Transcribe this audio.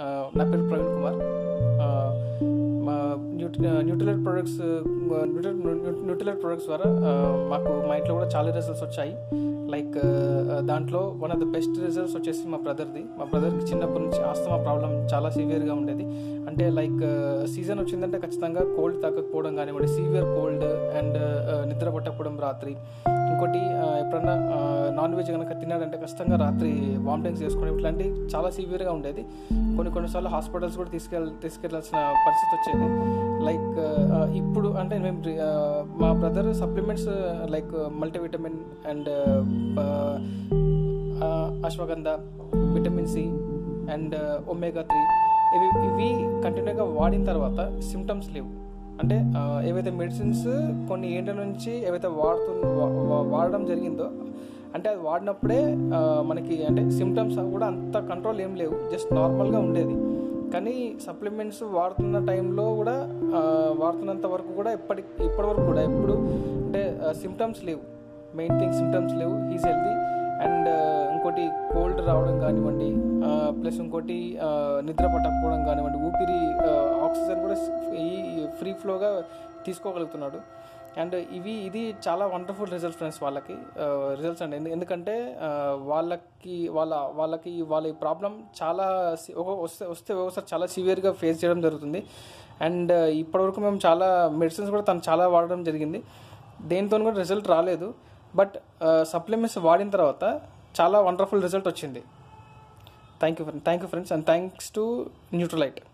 ఆ, నా పేరు ప్రవీణ్ కుమార్ ఆ, మా న్యూట్ న్యూట్రిలైట్ ప్రొడక్ట్స్ న్యూట్రిలైట్ ప్రొడక్ట్స్ ద్వారా ఆ, మాకు మా ఇంట్లో కూడా చాలా రిజల్ట్స్ వచ్చాయి లైక్ దాంట్లో one of the best results వచ్చేసి మా బ్రదర్ది మా బ్రదర్కి చిన్నప్పటి నుంచి ఆస్తమా ప్రాబ్లం చాలా సివియర్గా ఉండేది అంటే లైక్ సీజన్ వచ్చిందంటే ఖచ్చితంగా కోల్డ్ తగ్గకపోవడం కానివ్వండి సివియర్ కోల్డ్ అండ్ నిద్ర పట్టకపోవడం రాత్రి ఇంకోటి ఆ, ఎప్పుడన్నా నాన్ వెజ్ కనుక తిన్నాడంటే ఖచ్చితంగా రాత్రి వామిటింగ్స్ చేసుకోవడం ఇట్లాంటి చాలా సివియర్గా ఉండేది కొన్ని కొన్నిసార్లు హాస్పిటల్స్ కూడా తీసుకెళ్ తీసుకెళ్లాల్సిన పరిస్థితి వచ్చేది లైక్ ఇప్పుడు అంటే మేము ఆ, మా brother supplements like multivitamin and ashwagandha vitamin C and omega three ఇవి ఇవి కంటిన్యూగా వాడిన తర్వాత సిమ్టమ్స్ లేవు అంటే ఆ, ఏవైతే మెడిసిన్స్ కొన్ని ఏంట నుంచి ఏవైతే వాడుతు వా- వా- వాడడం జరిగిందో అంటే అది వాడినప్పుడే ఆ, మనకి అంటే సిమ్టమ్స్ కూడా అంత కంట్రోల్ ఏం లేవు జస్ట్ నార్మల్గా ఉండేది కానీ సప్లిమెంట్స్ వాడుతున్న టైంలో కూడా ఆ, వాడుతున్నంత వరకు కూడా ఇప్పటి ఇప్పటి వరకు కూడా ఎప్పుడు అంటే సిమ్టమ్స్ లేవు మెయిన్ థింగ్ సిమ్టమ్స్ లేవు హీస్ హెల్తీ అండ్ ఇంకోటి కోల్డ్ రావడం కానివ్వండి ప్లస్ ఇంకోటి ఆ, నిద్ర పట్టకపోవడం కానివ్వండి ఊపిరి ఆక్సిజన్ కూడా ఈ ఫ్రీ ఫ్లోగా తీసుకోగలుగుతున్నాడు అండ్ ఇవి ఇది చాలా వండర్ఫుల్ రిజల్ట్స్ ఫ్రెండ్స్ వాళ్ళకి రిజల్ట్స్ అండి ఎందు- ఎందుకంటే ఆ, వాళ్ళకి వాళ్ళ వాళ్ళకి వాళ్ళ ఈ ప్రాబ్లం చాలా సి- ఒక వస్తే వస్తే ఒకసారి చాలా సివియర్గా ఫేస్ చేయడం జరుగుతుంది అండ్ ఇప్పటివరకు మేము చాలా మెడిసిన్స్ కూడా తను చాలా వాడడం జరిగింది దేనితో కూడా రిజల్ట్ రాలేదు బట్ సప్లిమెంట్స్ వాడిన తర్వాత చాలా వండర్ఫుల్ రిజల్ట్ వచ్చింది thank you thank you friends and thanks to Nutralite